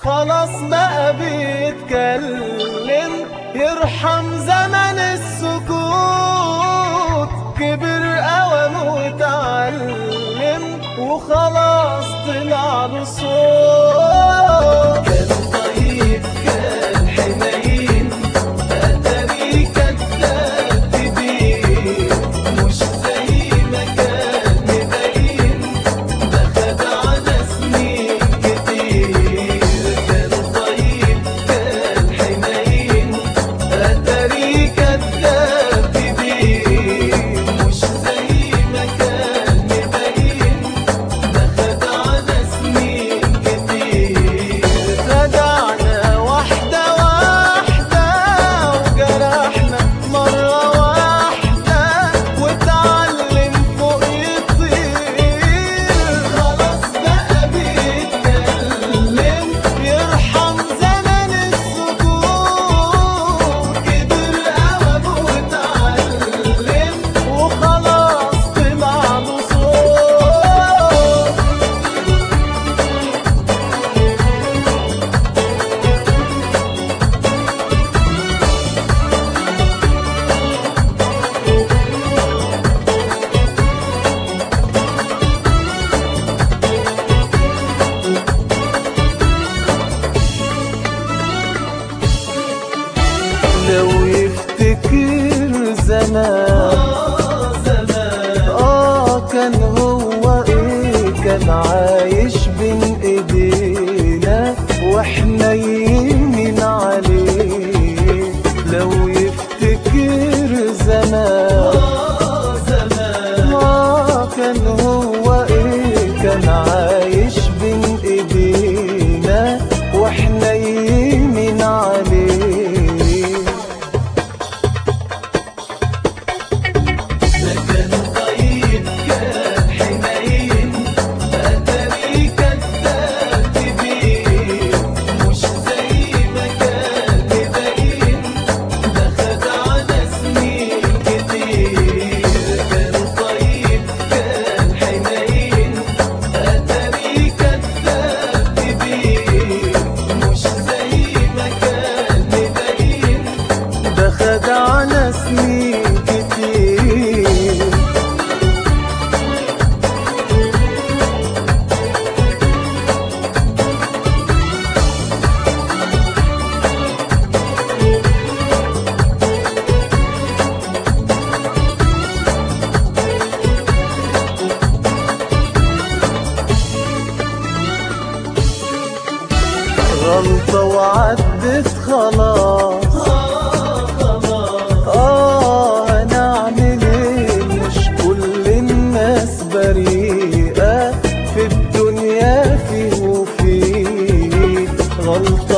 خلاص بقى بيتكلم يرحم زمن السكوت كبر قوم وتعلم وخلاص طلع له صوت كان طيب كان حنين أتاري كذاب كبير مش زي ما كان مبين ده خدعنا سنين كتير كان طيب كان حنين أتاري كذاب كبير مش زي ما كان مبين ده خدعنا سنين كتير خدعنا واحدة واحدة وجرحنا مرة واحدة واتعلم فوق يطير خلاص بقى بيتكلم يرحم زمن السكوت كبر قوم واتعلم وخلاص طلع له صوت لو يفتكر زمان اه كان هو ايه كان عايش بين ايدينا واحنا يمين عليه لو يفتكر زمان اه كان هو ايه كان عايش بين ايدينا واحنا يمين عليه كان طيب كان حنين أتاري كذاب كبير مش زي ما كان مبين ده خدعنا سنين كتير كان طيب كان حنين أتاري كذاب كبير مش زي ما كان مبين ده خدعنا سنين كتير غلطة وعدت خلاص آه هنعمل إيه مش كل الناس بريئة في الدنيا فيه وفيه غلطة